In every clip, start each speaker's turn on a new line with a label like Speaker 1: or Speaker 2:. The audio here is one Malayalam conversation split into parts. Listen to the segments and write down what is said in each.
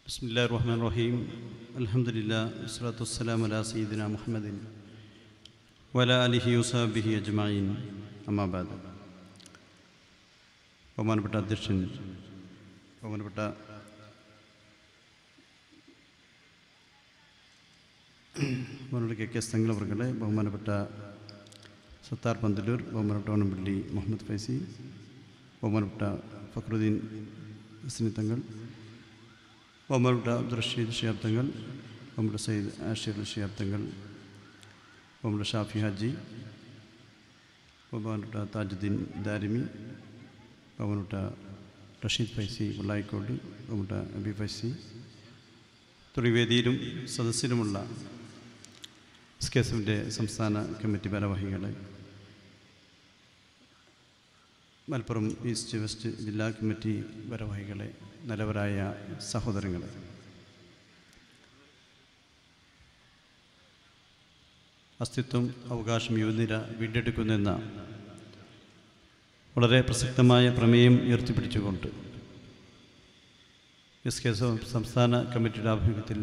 Speaker 1: بسم الله الرحمن الرحيم الحمد لله والصلاة والسلام على سيدنا محمد وعلى آله وصحبه أجمعين أما بعد ബഹുമാനപ്പെട്ട അധ്യക്ഷൻ ബഹുമാനപ്പെട്ട ബഹുമാനപ്പെട്ട കെ കെ എസ് തങ്ങളവർകളെ ബഹുമാനപ്പെട്ട സത്താർ പന്തലൂർ ബഹുമാനപ്പെട്ട വനമ്പള്ളി മുഹമ്മദ് ഫൈസി ബഹുമാനപ്പെട്ട ഫക്രുദ്ദീൻ ഹസ്നി തങ്ങൾ ബഹുമാനപ്പെട്ട അബ്ദുറഷീദ് ഷിയാബ് തങ്ങൾ ബഹുമാനപ്പെട്ട സയ്യിദ് ആഷിർ ഷിയാബ് തങ്ങൾ ബഹുമാനപ്പെട്ട ഷാഫി ഹാജി ബഹുമാനപ്പെട്ട താജുദ്ദീൻ ദാരിമി ബഹുമാനപ്പെട്ട റഷീദ് ഫൈസി മുള്ളായിക്കോട് ബഹുമാനപ്പെട്ട അബി ഫൈസി തുടങ്ങിയ വേദിയിലും സദസ്സിലുമുള്ള എസ് കെ എസ് എഫിൻ്റെ സംസ്ഥാന കമ്മിറ്റി ഭാരവാഹികളെ മലപ്പുറം ഈസ്റ്റ് വെസ്റ്റ് ജില്ലാ കമ്മിറ്റി ഭാരവാഹികളെ നിലവരായ സഹോദരങ്ങളെ അസ്തിത്വം അവകാശം യുവനിര വീണ്ടെടുക്കുന്നെന്ന വളരെ പ്രസക്തമായ പ്രമേയം ഉയർത്തിപ്പിടിച്ചുകൊണ്ട് എസ് കെ എസ് എഫ് സംസ്ഥാന കമ്മിറ്റിയുടെ ആഭിമുഖ്യത്തിൽ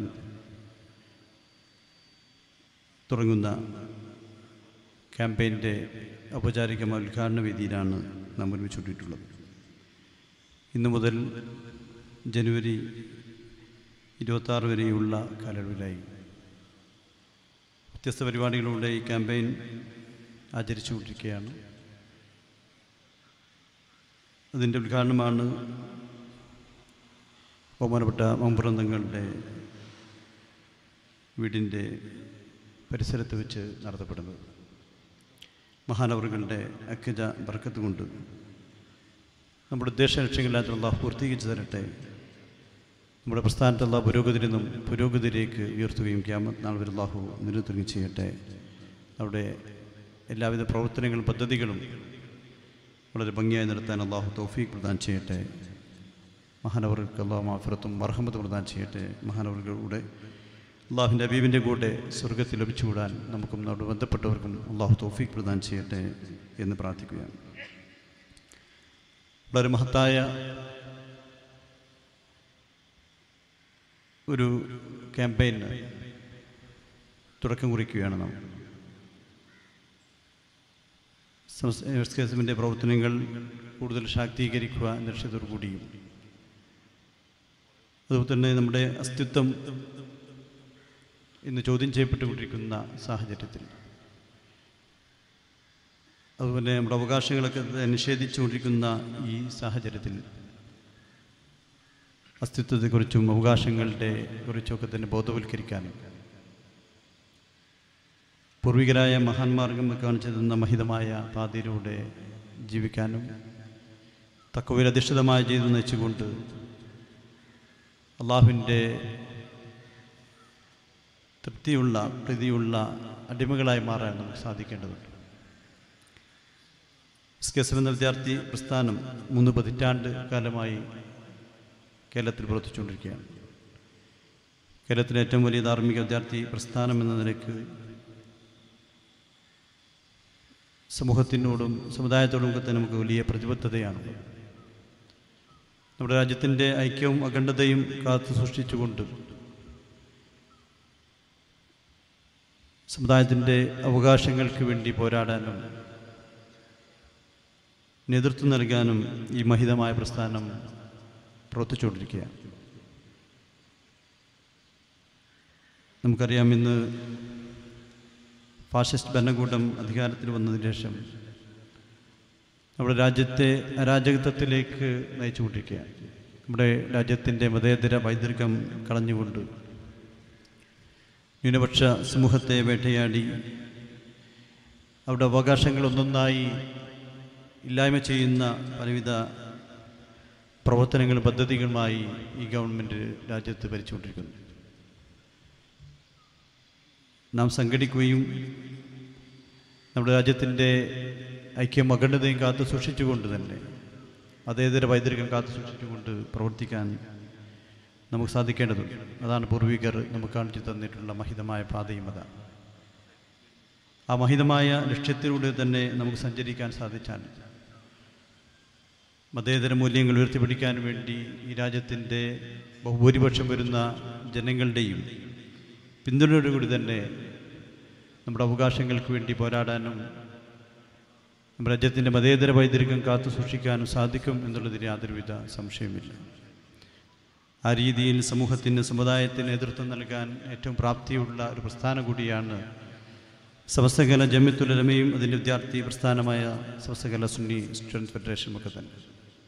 Speaker 1: തുടങ്ങുന്ന ക്യാമ്പയിൻ്റെ ഔപചാരികമായ ഉദ്ഘാടന വേദിയിലാണ് നാം ഒരുമിച്ചുകൂട്ടിയിട്ടുള്ളത് ഇന്നു മുതൽ ജനുവരി ഇരുപത്താറ് വരെയുള്ള കാലയളവിലായി വ്യത്യസ്ത പരിപാടികളിലൂടെ ഈ ക്യാമ്പയിൻ ആചരിച്ചുകൊണ്ടിരിക്കുകയാണ് അതിൻ്റെ ഉദ്ഘാടനമാണ് ബഹുമാനപ്പെട്ട മമ്പുറന്തങ്ങളുടെ വീടിൻ്റെ പരിസരത്ത് വെച്ച് നടത്തപ്പെടുന്നത് മഹാനവറുകളുടെ അക്കജ ബർക്കത്ത് കൊണ്ട് നമ്മുടെ ഉദ്ദേശ ലക്ഷ്യങ്ങളില്ലാത്ത പൂർത്തീകരിച്ചു തരട്ടെ നമ്മുടെ പ്രസ്ഥാനത്തുള്ള പുരോഗതിയിൽ നിന്നും പുരോഗതിയിലേക്ക് ഉയർത്തുകയും ക്യാമത്ത് നാൾ വരെ അള്ളാഹു നിലനിർത്തുകയും ചെയ്യട്ടെ അവിടെ എല്ലാവിധ പ്രവർത്തനങ്ങളും പദ്ധതികളും വളരെ ഭംഗിയായി നടത്താൻ അള്ളാഹു തൗഫീഖ് പ്രദാനം ചെയ്യട്ടെ മഹാനവർക്ക് അള്ളാഹു മാഫിറത്തും മർഹമത്തും പ്രദാനം ചെയ്യട്ടെ മഹാനവറുകളുടെ അള്ളാഹുവിൻ്റെ അബീബിൻ്റെ കൂടെ സ്വർഗത്തിൽ ലഭിച്ചുകൂടാൻ നമുക്കും നമ്മുടെ ബന്ധപ്പെട്ടവർക്കും അള്ളാഹു തൗഫീഖ് പ്രദാനം ചെയ്യട്ടെ എന്ന് പ്രാർത്ഥിക്കുകയാണ് വളരെ മഹത്തായ ഒരു ക്യാമ്പയിന് തുടക്കം കുറിക്കുകയാണ് നാം എസ് കെ എസ് എമ്മിൻ്റെ പ്രവർത്തനങ്ങൾ കൂടുതൽ ശാക്തീകരിക്കുക എന്ന ലക്ഷ്യത്തോടു കൂടിയും അതുപോലെ തന്നെ നമ്മുടെ അസ്തിത്വം ഇന്ന് ചോദ്യം ചെയ്യപ്പെട്ടുകൊണ്ടിരിക്കുന്ന സാഹചര്യത്തിൽ അതുപോലെ നമ്മുടെ അവകാശങ്ങളൊക്കെ നിഷേധിച്ചുകൊണ്ടിരിക്കുന്ന ഈ സാഹചര്യത്തിൽ അസ്തിത്വത്തെക്കുറിച്ചും അവകാശങ്ങളുടെ കുറിച്ചൊക്കെ തന്നെ ബോധവൽക്കരിക്കാനും പൂർവികരായ മഹാന്മാർഗം കാണിച്ചു തന്ന മഹിതമായ പാതയിലൂടെ ജീവിക്കാനും തക്കവയിലധിഷ്ഠിതമായ ജീവിതം നയിച്ചുകൊണ്ട് അള്ളാഹുവിൻ്റെ തൃപ്തിയുള്ള പ്രീതിയുള്ള അടിമകളായി മാറാൻ നമുക്ക് സാധിക്കേണ്ടതുണ്ട് എസ് കെ എസ് എന്ന വിദ്യാർത്ഥി പ്രസ്ഥാനം മൂന്ന് പതിറ്റാണ്ട് കാലമായി കേരളത്തിൽ പ്രവർത്തിച്ചുകൊണ്ടിരിക്കുകയാണ് കേരളത്തിലെ ഏറ്റവും വലിയ ധാർമ്മിക വിദ്യാർത്ഥി പ്രസ്ഥാനം എന്ന നിലയ്ക്ക് സമൂഹത്തിനോടും സമുദായത്തോടും ഒക്കെ തന്നെ നമുക്ക് വലിയ പ്രതിബദ്ധതയാണ് നമ്മുടെ രാജ്യത്തിൻ്റെ ഐക്യവും അഖണ്ഡതയും കാത്തു സൂക്ഷിച്ചുകൊണ്ട് സമുദായത്തിൻ്റെ അവകാശങ്ങൾക്ക് വേണ്ടി പോരാടാനും നേതൃത്വം നൽകാനും ഈ മഹിതമായ പ്രസ്ഥാനം പ്രവർത്തിച്ചുകൊണ്ടിരിക്കുകയാണ് നമുക്കറിയാം ഇന്ന് ഫാഷിസ്റ്റ് ഭരണകൂടം അധികാരത്തിൽ വന്നതിന് ശേഷം നമ്മുടെ രാജ്യത്തെ അരാജകത്വത്തിലേക്ക് നയിച്ചുകൊണ്ടിരിക്കുകയാണ് നമ്മുടെ രാജ്യത്തിൻ്റെ മതേതര പൈതൃകം കളഞ്ഞുകൊണ്ട് ന്യൂനപക്ഷ സമൂഹത്തെ വേട്ടയാടി അവരുടെ അവകാശങ്ങൾ ഒന്നൊന്നായി ഇല്ലായ്മ ചെയ്യുന്ന പലവിധ പ്രവർത്തനങ്ങളും പദ്ധതികളുമായി ഈ ഗവൺമെൻറ് രാജ്യത്ത് ഭരിച്ചുകൊണ്ടിരിക്കുന്നു നാം സംഘടിക്കുകയും നമ്മുടെ രാജ്യത്തിൻ്റെ ഐക്യം അഖണ്ഡതയും കാത്തു സൂക്ഷിച്ചുകൊണ്ട് തന്നെ അതേതര പൈതൃകം കാത്തു സൂക്ഷിച്ചുകൊണ്ട് പ്രവർത്തിക്കാൻ നമുക്ക് സാധിക്കേണ്ടതുണ്ട് അതാണ് പൂർവികർ നമുക്ക് കാണിച്ചു തന്നിട്ടുള്ള മഹിതമായ പാതയും അതാണ് ആ മഹിതമായ ലക്ഷ്യത്തിലൂടെ തന്നെ നമുക്ക് സഞ്ചരിക്കാൻ സാധിച്ചാൽ മതേതര മൂല്യങ്ങൾ ഉയർത്തിപ്പിടിക്കാൻ വേണ്ടി ഈ രാജ്യത്തിൻ്റെ ബഹുഭൂരിപക്ഷം വരുന്ന ജനങ്ങളുടെയും പിന്തുണയോടുകൂടി തന്നെ നമ്മുടെ അവകാശങ്ങൾക്ക് വേണ്ടി പോരാടാനും നമ്മുടെ രാജ്യത്തിൻ്റെ മതേതര വൈദ്യരികം കാത്തു സൂക്ഷിക്കാനും സാധിക്കും എന്നുള്ളതിൽ യാതൊരുവിധ സംശയമില്ല ആ രീതിയിൽ സമൂഹത്തിന് സമുദായത്തിന് നേതൃത്വം നൽകാൻ ഏറ്റവും പ്രാപ്തിയുള്ള ഒരു പ്രസ്ഥാനം കൂടിയാണ് സമസ്തകല ജമ്യത്തുലമയും അതിൻ്റെ വിദ്യാർത്ഥി പ്രസ്ഥാനമായ സമസ്തകല സുന്നി സ്റ്റുഡൻസ് ഫെഡറേഷനും ഒക്കെ തന്നെ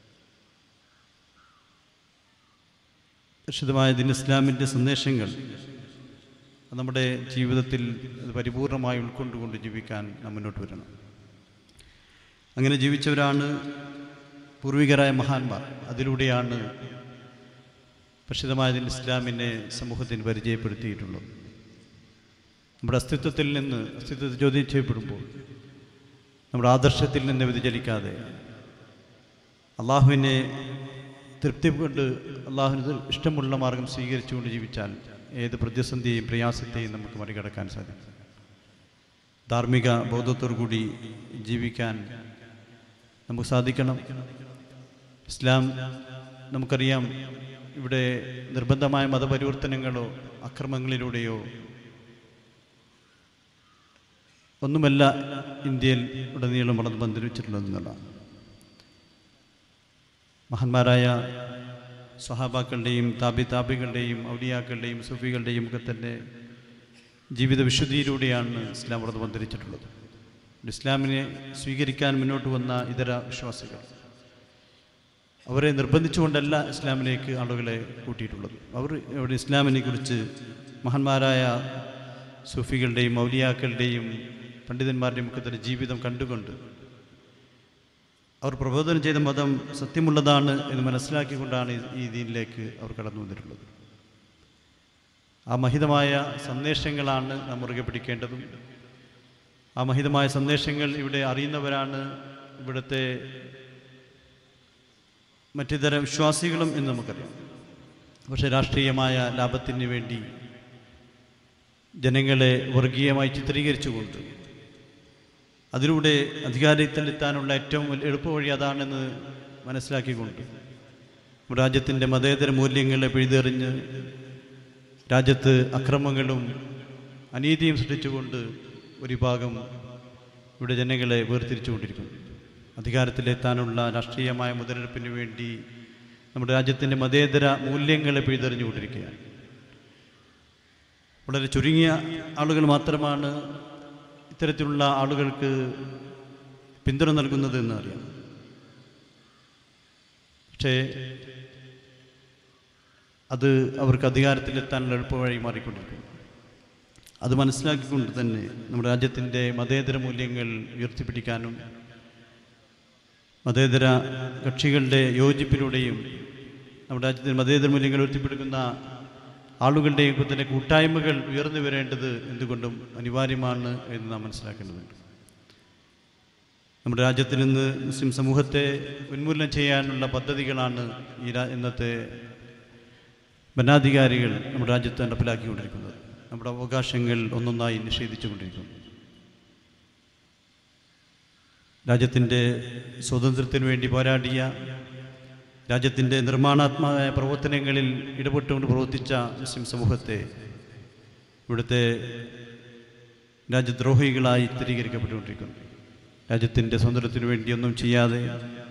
Speaker 1: വിശുദ്ധമായ ദിൻ ഇസ്ലാമിൻ്റെ സന്ദേശങ്ങൾ അത് നമ്മുടെ ജീവിതത്തിൽ അത് പരിപൂർണമായി ഉൾക്കൊണ്ടുകൊണ്ട് ജീവിക്കാൻ നാം മുന്നോട്ട് വരണം അങ്ങനെ ജീവിച്ചവരാണ് പൂർവികരായ മഹാന്മാർ അതിലൂടെയാണ് പ്രസിദ്ധമായ ദിൻ ഇസ്ലാമിനെ സമൂഹത്തിന് പരിചയപ്പെടുത്തിയിട്ടുള്ളത് നമ്മുടെ അസ്തിത്വത്തിൽ നിന്ന് അസ്തിത്വത്തെ ചോദ്യം ചെയ്യപ്പെടുമ്പോൾ നമ്മുടെ ആദർശത്തിൽ നിന്ന് വ്യതിചലിക്കാതെ അള്ളാഹുവിനെ തൃപ്തി കൊണ്ട് അള്ളാഹുവിന് ഇഷ്ടമുള്ള മാർഗം സ്വീകരിച്ചുകൊണ്ട് ജീവിച്ചാൽ ഏത് പ്രതിസന്ധിയെയും പ്രയാസത്തെയും നമുക്ക് മറികടക്കാൻ സാധിക്കും ധാർമ്മിക ബോധത്തോടു കൂടി ജീവിക്കാൻ നമുക്ക് സാധിക്കണം ഇസ്ലാം നമുക്കറിയാം ഇവിടെ നിർബന്ധമായ മതപരിവർത്തനങ്ങളോ അക്രമങ്ങളിലൂടെയോ ഒന്നുമല്ല ഇന്ത്യയിൽ ഉടനീളം വളർന്നു ബന്ധിച്ചിട്ടുള്ളതെന്നുള്ളതാണ് മഹാന്മാരായ സ്വഹാബാക്കളുടെയും താബി താബികളുടെയും ഔലിയാക്കളുടെയും സൂഫികളുടെയും ഒക്കെ തന്നെ ജീവിത വിശുദ്ധിയിലൂടെയാണ് ഇസ്ലാം വളർന്നു ബന്ധിച്ചിട്ടുള്ളത് ഇസ്ലാമിനെ സ്വീകരിക്കാൻ മുന്നോട്ട് വന്ന ഇതര വിശ്വാസികൾ അവരെ നിർബന്ധിച്ചുകൊണ്ടല്ല ഇസ്ലാമിലേക്ക് ആളുകളെ കൂട്ടിയിട്ടുള്ളത് അവർ ഇവിടെ ഇസ്ലാമിനെ കുറിച്ച് മഹാന്മാരായ സൂഫികളുടെയും മൗലിയാക്കളുടെയും പണ്ഡിതന്മാരുടെയും ഒക്കെ തന്നെ ജീവിതം കണ്ടുകൊണ്ട് അവർ പ്രബോധനം ചെയ്ത മതം സത്യമുള്ളതാണ് എന്ന് മനസ്സിലാക്കിക്കൊണ്ടാണ് ഈ- ഈ ദീനിലേക്ക് അവർ കടന്നു വന്നിട്ടുള്ളത് ആ മഹിതമായ സന്ദേശങ്ങളാണ് നാം മുറുകെ പിടിക്കേണ്ടതും ആ മഹിതമായ സന്ദേശങ്ങൾ ഇവിടെ അറിയുന്നവരാണ് ഇവിടുത്തെ മറ്റിതര വിശ്വാസികളും എന്ന് നമുക്കറിയാം പക്ഷേ രാഷ്ട്രീയമായ ലാഭത്തിന് വേണ്ടി ജനങ്ങളെ വർഗീയമായി ചിത്രീകരിച്ചുകൊണ്ട് അതിലൂടെ അധികാരത്തിലെത്താനുള്ള ഏറ്റവും വലിയ എളുപ്പവഴി അതാണെന്ന് മനസ്സിലാക്കിക്കൊണ്ട് നമ്മുടെ രാജ്യത്തിൻ്റെ മതേതര മൂല്യങ്ങളെ പിഴുതെറിഞ്ഞ് രാജ്യത്ത് അക്രമങ്ങളും അനീതിയും സൃഷ്ടിച്ചുകൊണ്ട് ഒരു വിഭാഗം ഇവിടെ ജനങ്ങളെ വേർതിരിച്ചുകൊണ്ടിരിക്കുന്നു അധികാരത്തിലെത്താനുള്ള രാഷ്ട്രീയമായ മുതലെടുപ്പിന് വേണ്ടി നമ്മുടെ രാജ്യത്തിൻ്റെ മതേതര മൂല്യങ്ങളെ പിഴുതെറിഞ്ഞുകൊണ്ടിരിക്കുകയാണ് വളരെ ചുരുങ്ങിയ ആളുകൾ മാത്രമാണ് ഇത്തരത്തിലുള്ള ആളുകൾക്ക് പിന്തുണ നൽകുന്നത് എന്ന് അറിയാം പക്ഷേ അത് അവർക്ക് അധികാരത്തിലെത്താനുള്ള എളുപ്പവഴി മാറിക്കൊണ്ടിരിക്കുന്നു അത് മനസ്സിലാക്കിക്കൊണ്ട് തന്നെ നമ്മുടെ രാജ്യത്തിൻ്റെ മതേതര മൂല്യങ്ങൾ ഉയർത്തിപ്പിടിക്കാനും മതേതര കക്ഷികളുടെ യോജിപ്പിലൂടെയും നമ്മുടെ രാജ്യത്തിന് മതേതര മൂല്യങ്ങൾ ഉയർത്തിപ്പിടിക്കുന്ന ആളുകളുടെയും ഒക്കെ തന്നെ കൂട്ടായ്മകൾ ഉയർന്നു വരേണ്ടത് എന്തുകൊണ്ടും അനിവാര്യമാണ് എന്ന് നാം മനസ്സിലാക്കേണ്ടതുണ്ട് നമ്മുടെ രാജ്യത്തിൽ നിന്ന് മുസ്ലിം സമൂഹത്തെ ഉന്മൂലനം ചെയ്യാനുള്ള പദ്ധതികളാണ് ഈ രാ- ഇന്നത്തെ ഭരണാധികാരികൾ നമ്മുടെ രാജ്യത്ത് നടപ്പിലാക്കിക്കൊണ്ടിരിക്കുന്നത് നമ്മുടെ അവകാശങ്ങൾ ഒന്നൊന്നായി നിഷേധിച്ചുകൊണ്ടിരിക്കുന്നു രാജ്യത്തിൻ്റെ സ്വാതന്ത്ര്യത്തിന് വേണ്ടി പോരാടിയ രാജ്യത്തിൻ്റെ നിർമ്മാണാത്മകമായ പ്രവർത്തനങ്ങളിൽ ഇടപെട്ടുകൊണ്ട് പ്രവർത്തിച്ച മുസ്ലിം സമൂഹത്തെ ഇവിടുത്തെ രാജ്യദ്രോഹികളായി ചിത്രീകരിക്കപ്പെട്ടുകൊണ്ടിരിക്കുന്നു രാജ്യത്തിൻ്റെ സ്വാതന്ത്ര്യത്തിന് വേണ്ടിയൊന്നും ചെയ്യാതെ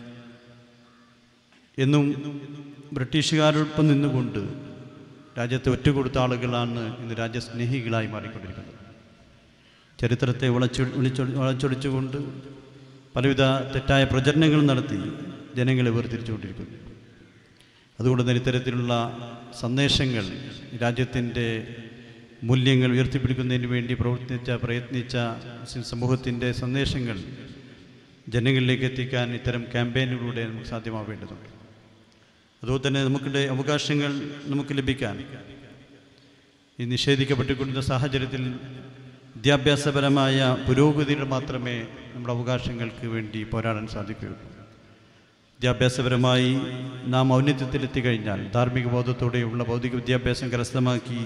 Speaker 1: എന്നും ബ്രിട്ടീഷുകാരോടൊപ്പം നിന്നുകൊണ്ട് രാജ്യത്തെ ഒറ്റുകൊടുത്ത ആളുകളാണ് ഇന്ന് രാജ്യസ്നേഹികളായി മാറിക്കൊണ്ടിരിക്കുന്നത് ചരിത്രത്തെ വളച്ചു വിളിച്ചൊ വളച്ചൊടിച്ചുകൊണ്ട് പലവിധ തെറ്റായ പ്രചരണങ്ങൾ നടത്തി ജനങ്ങളെ വേർതിരിച്ചുകൊണ്ടിരിക്കുന്നു അതുകൊണ്ട് തന്നെ ഇത്തരത്തിലുള്ള സന്ദേശങ്ങൾ രാജ്യത്തിൻ്റെ മൂല്യങ്ങൾ ഉയർത്തിപ്പിടിക്കുന്നതിന് വേണ്ടി പ്രവർത്തിച്ച പ്രയത്നിച്ച മുസ്ലിം സമൂഹത്തിൻ്റെ സന്ദേശങ്ങൾ ജനങ്ങളിലേക്ക് എത്തിക്കാൻ ഇത്തരം ക്യാമ്പയിനുകളിലൂടെ നമുക്ക് സാധ്യമാവേണ്ടതുണ്ട് അതുപോലെ തന്നെ നമുക്കിടെ അവകാശങ്ങൾ നമുക്ക് ലഭിക്കാൻ ഈ നിഷേധിക്കപ്പെട്ടുകൊണ്ടിരുന്ന സാഹചര്യത്തിൽ വിദ്യാഭ്യാസപരമായ പുരോഗതിയിൽ മാത്രമേ നമ്മുടെ അവകാശങ്ങൾക്ക് വേണ്ടി പോരാടാൻ സാധിക്കുകയുള്ളൂ വിദ്യാഭ്യാസപരമായി നാം ഔന്നത്യത്തിലെത്തി കഴിഞ്ഞാൽ ധാർമ്മിക ബോധത്തോടെയുള്ള ഭൗതിക വിദ്യാഭ്യാസം കരസ്ഥമാക്കി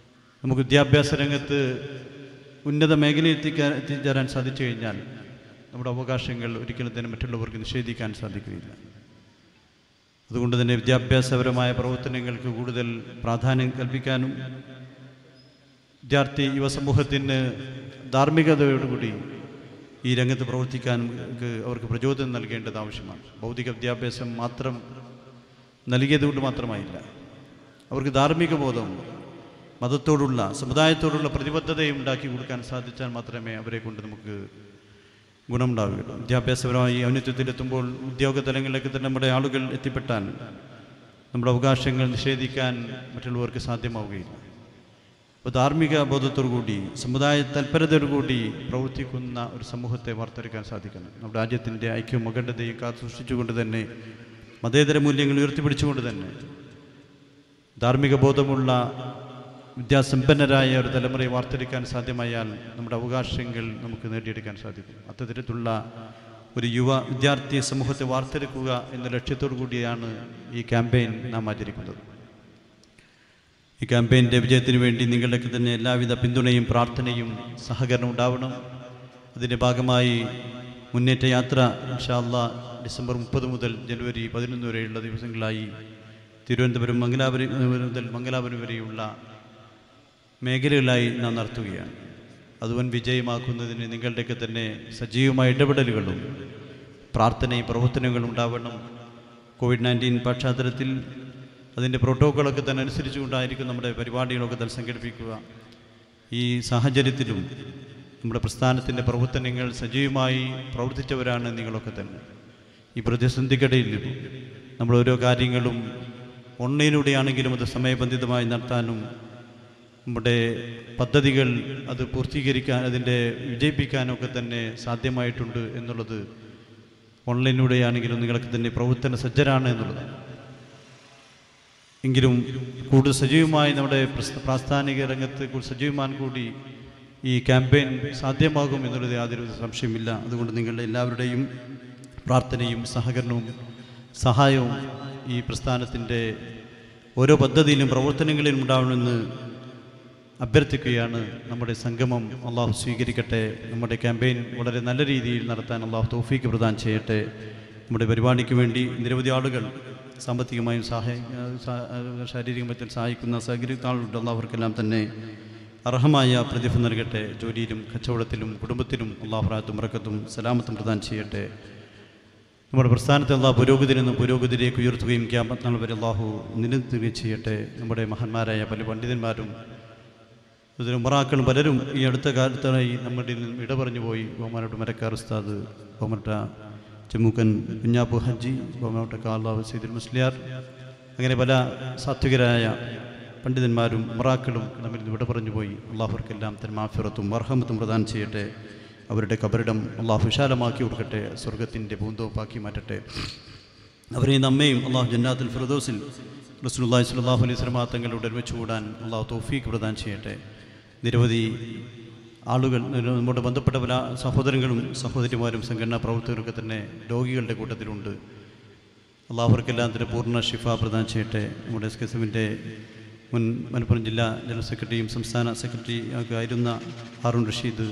Speaker 1: നമുക്ക് വിദ്യാഭ്യാസ രംഗത്ത് ഉന്നത മേഖലയിൽ എത്തിക്കാൻ എത്തിച്ചേരാൻ സാധിച്ചു കഴിഞ്ഞാൽ നമ്മുടെ അവകാശങ്ങൾ ഒരിക്കലും തന്നെ മറ്റുള്ളവർക്ക് നിഷേധിക്കാൻ സാധിക്കുകയില്ല അതുകൊണ്ട് തന്നെ വിദ്യാഭ്യാസപരമായ പ്രവർത്തനങ്ങൾക്ക് കൂടുതൽ പ്രാധാന്യം കൽപ്പിക്കാനും വിദ്യാർത്ഥി യുവസമൂഹത്തിന് ധാർമ്മികതയോടുകൂടി ഈ രംഗത്ത് പ്രവർത്തിക്കാനും ഒക്കെ അവർക്ക് പ്രചോദനം നൽകേണ്ടത് ആവശ്യമാണ് ഭൗതിക വിദ്യാഭ്യാസം മാത്രം നൽകിയതുകൊണ്ട് മാത്രമായില്ല അവർക്ക് ധാർമ്മിക ബോധം മതത്തോടുള്ള സമുദായത്തോടുള്ള പ്രതിബദ്ധതയും ഉണ്ടാക്കി കൊടുക്കാൻ സാധിച്ചാൽ മാത്രമേ അവരെ കൊണ്ട് നമുക്ക് ഗുണമുണ്ടാവുകയുള്ളൂ വിദ്യാഭ്യാസപരമായി ഔന്നത്യത്തിലെത്തുമ്പോൾ ഉദ്യോഗ തലങ്ങളിലേക്ക് തന്നെ നമ്മുടെ ആളുകൾ എത്തിപ്പെട്ടാൽ നമ്മുടെ അവകാശങ്ങൾ നിഷേധിക്കാൻ മറ്റുള്ളവർക്ക് സാധ്യമാവുകയില്ല അപ്പോൾ ധാർമ്മിക ബോധത്തോടുകൂടി സമുദായ തൽപരതയോടുകൂടി പ്രവർത്തിക്കുന്ന ഒരു സമൂഹത്തെ വാർത്തെടുക്കാൻ സാധിക്കണം നമ്മുടെ രാജ്യത്തിൻ്റെ ഐക്യവും അഖണ്ഡതയും കാത്തു സൃഷ്ടിച്ചുകൊണ്ട് തന്നെ മതേതര മൂല്യങ്ങൾ ഉയർത്തിപ്പിടിച്ചുകൊണ്ട് തന്നെ ധാർമ്മിക ബോധമുള്ള വിദ്യാസമ്പന്നരായ ഒരു തലമുറയെ വാർത്തെടുക്കാൻ സാധ്യമായാൽ നമ്മുടെ അവകാശങ്ങൾ നമുക്ക് നേടിയെടുക്കാൻ സാധിക്കും അത്തരത്തിലുള്ള ഒരു യുവ വിദ്യാർത്ഥി സമൂഹത്തെ വാർത്തെടുക്കുക എന്ന ലക്ഷ്യത്തോടു കൂടിയാണ് ഈ ക്യാമ്പയിൻ നാം ആചരിക്കുന്നത് ഈ ക്യാമ്പയിൻ്റെ വിജയത്തിന് വേണ്ടി നിങ്ങളുടെയൊക്കെ തന്നെ എല്ലാവിധ പിന്തുണയും പ്രാർത്ഥനയും സഹകരണം ഉണ്ടാവണം അതിൻ്റെ ഭാഗമായി മുന്നേറ്റ യാത്ര ഇൻഷാല്ല ഡിസംബർ മുപ്പത് മുതൽ ജനുവരി പതിനൊന്ന് വരെയുള്ള ദിവസങ്ങളായി തിരുവനന്തപുരം മംഗലാപുരം മുതൽ മംഗലാപുരം വരെയുള്ള മേഖലകളായി നാം നടത്തുകയാണ് അത് വൻ വിജയമാക്കുന്നതിന് നിങ്ങളുടെയൊക്കെ തന്നെ സജീവമായ ഇടപെടലുകളും പ്രാർത്ഥനയും പ്രവർത്തനങ്ങളും ഉണ്ടാവണം കോവിഡ് നയൻറ്റീൻ പശ്ചാത്തലത്തിൽ അതിൻ്റെ പ്രോട്ടോക്കോളൊക്കെ തന്നെ അനുസരിച്ചുകൊണ്ടായിരിക്കും നമ്മുടെ പരിപാടികളൊക്കെ തന്നെ സംഘടിപ്പിക്കുക ഈ സാഹചര്യത്തിലും നമ്മുടെ പ്രസ്ഥാനത്തിൻ്റെ പ്രവർത്തനങ്ങൾ സജീവമായി പ്രവർത്തിച്ചവരാണ് നിങ്ങളൊക്കെ തന്നെ ഈ പ്രതിസന്ധിക്കിടയിലും നമ്മൾ ഓരോ കാര്യങ്ങളും ഓൺലൈനിലൂടെയാണെങ്കിലും അത് സമയബന്ധിതമായി നടത്താനും നമ്മുടെ പദ്ധതികൾ അത് പൂർത്തീകരിക്കാൻ അതിൻ്റെ വിജയിപ്പിക്കാനൊക്കെ തന്നെ സാധ്യമായിട്ടുണ്ട് എന്നുള്ളത് ഓൺലൈനിലൂടെയാണെങ്കിലും നിങ്ങളൊക്കെ തന്നെ പ്രവർത്തന സജ്ജരാണ് എന്നുള്ളതാണ് എങ്കിലും കൂടുതൽ സജീവമായി നമ്മുടെ പ്രസ്- പ്രാസ്ഥാനിക രംഗത്ത് കൂടുതൽ സജീവമാൻ കൂടി ഈ ക്യാമ്പയിൻ സാധ്യമാകും എന്നുള്ളത് യാതൊരു സംശയമില്ല അതുകൊണ്ട് നിങ്ങളുടെ എല്ലാവരുടെയും പ്രാർത്ഥനയും സഹകരണവും സഹായവും ഈ പ്രസ്ഥാനത്തിൻ്റെ ഓരോ പദ്ധതിയിലും പ്രവർത്തനങ്ങളിലും ഉണ്ടാവണമെന്ന് അഭ്യർത്ഥിക്കുകയാണ് നമ്മുടെ സംഗമം അള്ളാഹു സ്വീകരിക്കട്ടെ നമ്മുടെ ക്യാമ്പയിൻ വളരെ നല്ല രീതിയിൽ നടത്താൻ അള്ളാഹു തൗഫീക്ക് പ്രദാനം ചെയ്യട്ടെ നമ്മുടെ പരിപാടിക്ക് വേണ്ടി നിരവധി ആളുകൾ സാമ്പത്തികമായും സഹായ സാ- ശാരീരികമായി സഹായിക്കുന്ന സഹകരിക്കുന്ന ആളുണ്ട് അള്ളാഹുവർക്കെല്ലാം തന്നെ അർഹമായ പ്രതിഫലം നൽകട്ടെ ജോലിയിലും കച്ചവടത്തിലും കുടുംബത്തിലും അള്ളാഹു റാത്തും റക്കത്തും സലാമത്തും പ്രദാനം ചെയ്യട്ടെ നമ്മുടെ പ്രസ്ഥാനത്തെ അള്ളാഹു പുരോഗതിയിൽ നിന്ന് പുരോഗതിയിലേക്ക് ഉയർത്തുകയും ക്യാമ്പത്ത് നാൾ വരെ അള്ളാഹു നിലനിർത്തുകയും ചെയ്യട്ടെ നമ്മുടെ മഹാന്മാരായ പല പണ്ഡിതന്മാരും ഇതിന് ഉമറാക്കളും പലരും ഈ അടുത്ത കാലത്തായി നമ്മുടെ നിന്നും ഇട പറഞ്ഞു പോയി ബഹുമാനോട്ട് മരക്കാർ ഉസ്താദ് ബഹുമാനട്ട ചെമ്മൂക്കൻ കുഞ്ഞാപ്പു ഹജ്ജി ബഹുമാനോട്ട കാലാവ് സീദുൽ മുസ്ലിയാർ അങ്ങനെ പല സാത്വികരായ പണ്ഡിതന്മാരും ഉമറാക്കളും നമ്മിൽ നിന്ന് വിട പറഞ്ഞു പോയി അള്ളാഹുർക്കെല്ലാം തൻ മാഫിറത്തും വർഹമത്തും പ്രദാനം ചെയ്യട്ടെ അവരുടെ കബറിടം അള്ളാഹു വിശാലമാക്കി കൊടുക്കട്ടെ സ്വർഗത്തിൻ്റെ പൂന്തോപ്പാക്കി മാറ്റട്ടെ അവരെയും നമ്മയും അള്ളാഹു ജന്നാത്തുൽ ഫിറദോസിൽ റസൂലുള്ളാഹി സ്വല്ലല്ലാഹു അലൈഹി വസല്ലം തങ്ങളോട് ഒരുമിച്ച് കൂടാൻ അള്ളാഹു തൗഫീഖ് പ്രദാനം ചെയ്യട്ടെ നിരവധി ആളുകൾ നമ്മുടെ ബന്ധപ്പെട്ട പല സഹോദരങ്ങളും സഹോദരിമാരും സംഘടനാ പ്രവർത്തകരൊക്കെ തന്നെ രോഗികളുടെ കൂട്ടത്തിലുണ്ട് അള്ളാഹുർക്കെല്ലാം തന്നെ പൂർണ്ണ ഷിഫ പ്രദാനം ചെയ്യട്ടെ നമ്മുടെ എസ് കെ എസിൻ്റെ മുൻ മലപ്പുറം ജില്ലാ ജനറൽ സെക്രട്ടറിയും സംസ്ഥാന സെക്രട്ടറി ഒക്കെ ആയിരുന്ന ഹാറൂൺ റഷീദ്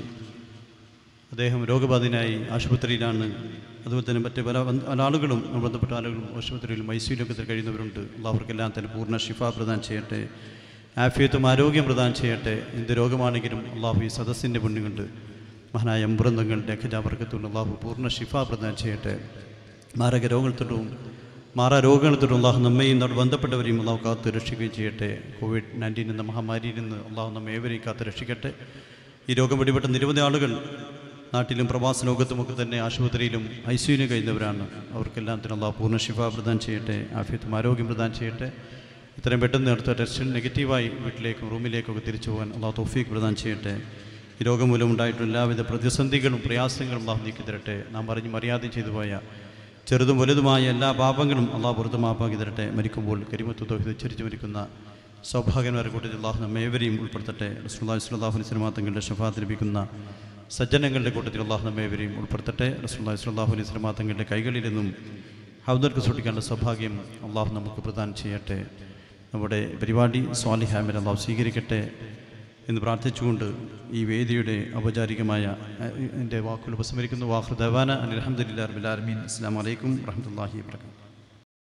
Speaker 1: അദ്ദേഹം രോഗബാധിതനായി ആശുപത്രിയിലാണ് അതുപോലെ തന്നെ മറ്റ് പല ബന്ധ- പല ആളുകളും നമ്മൾ ബന്ധപ്പെട്ട ആളുകളും ആശുപത്രിയിലും ഐസിയിലൊക്കെ തന്നെ കഴിയുന്നവരുണ്ട് അള്ളാഹുർക്കെല്ലാം തന്നെ പൂർണ്ണ ഷിഫ പ്രദാനം ചെയ്യട്ടെ ആഫിയത്തും ആരോഗ്യം പ്രദാനം ചെയ്യട്ടെ എന്ത് രോഗമാണെങ്കിലും അള്ളാഹു ഈ സദസ്സിൻ്റെ പുണ്യം കൊണ്ട് മഹാനായ അമ്പൃന്തങ്ങളുടെ അഖിജാവർക്കത്തുള്ള അള്ളാഹു പൂർണ്ണ ഷിഫ പ്രദാനം ചെയ്യട്ടെ മാരക രോഗങ്ങൾ തൊട്ടും മാറാ രോഗങ്ങൾ തൊട്ടും അള്ളാഹു നമ്മയും നമ്മുടെ ബന്ധപ്പെട്ടവരെയും അള്ളാഹു കാത്ത് രക്ഷിക്കുകയും ചെയ്യട്ടെ കോവിഡ് നയൻറ്റീൻ എന്ന മഹാമാരിയിൽ നിന്ന് അള്ളാഹു നമ്മെ ഏവരെയും കാത്ത് രക്ഷിക്കട്ടെ ഈ രോഗം പിടിപെട്ട നിരവധി ആളുകൾ നാട്ടിലും പ്രവാസ ലോകത്തുമൊക്കെ തന്നെ ആശുപത്രിയിലും ഐ സിയുവിലും കഴിയുന്നവരാണ് അവർക്കെല്ലാം തന്നെ അള്ളാഹു പൂർണ്ണ ഷിഫ പ്രദാനം ചെയ്യട്ടെ ആഫിയത്തും ആരോഗ്യം പ്രദാനം ചെയ്യട്ടെ ഇത്രയും പെട്ടെന്ന് നടത്ത ടെസ്റ്റ് നെഗറ്റീവായി വീട്ടിലേക്കും റൂമിലേക്കൊക്കെ തിരിച്ചു പോകാൻ അള്ളാഹു തൗഫീഖ് പ്രദാനം ചെയ്യട്ടെ ഈ രോഗം മൂലം ഉണ്ടായിട്ടുള്ള എല്ലാവിധ പ്രതിസന്ധികളും പ്രയാസങ്ങളും അള്ളാഹു നീക്കി തരട്ടെ നാം അറിഞ്ഞ് മര്യാദ ചെയ്തു പോയ ചെറുതും വലുതുമായ എല്ലാ പാപങ്ങളും അള്ളാഹു പുറത്ത് മാപ്പാക്കി തരട്ടെ മരിക്കുമ്പോൾ കരിമത്വ തോഹി ഉച്ചരിച്ച് മരിക്കുന്ന സൗഭാഗ്യന്മാരെ കൂട്ടത്തിൽ അള്ളാഹു നമ്മേവരെയും ഉൾപ്പെടുത്തട്ടെ റസൂല്ലാഹി സ്വല്ലല്ലാഹു അലൈഹി വസല്ലം തങ്ങളുടെ ഷഫാത്ത് ലഭിക്കുന്ന സജ്ജനങ്ങളുടെ കൂട്ടത്തിൽ അള്ളാഹു നമ്മേവരെയും ഉൾപ്പെടുത്തട്ടെ റസൂല്ലാഹി സ്വല്ലല്ലാഹു അലൈഹി വസല്ലം തങ്ങളുടെ കൈകളിൽ നിന്നും ഹൗദർക്ക് സൂക്ഷിക്കേണ്ട സൗഭാഗ്യം അള്ളാഹു നമുക്ക് പ്രദാനം ചെയ്യട്ടെ നമ്മുടെ പരിപാടി സ്വാലിഹാമിൽ അള്ളാഹു സ്വീകരിക്കട്ടെ എന്ന് പ്രാർത്ഥിച്ചുകൊണ്ട് ഈ വേദിയുടെ ഔപചാരികമായ അഹ്, എൻ്റെ വാക്കുകൾ ഉപസംഹരിക്കുന്നു വാഹൃദവാന അലഹമുല്ലാ റബുലാലമീൻ അസ്സാം വലൈക്കും വറഹമത്തല്ലാഹി വാബർക്കാത്തു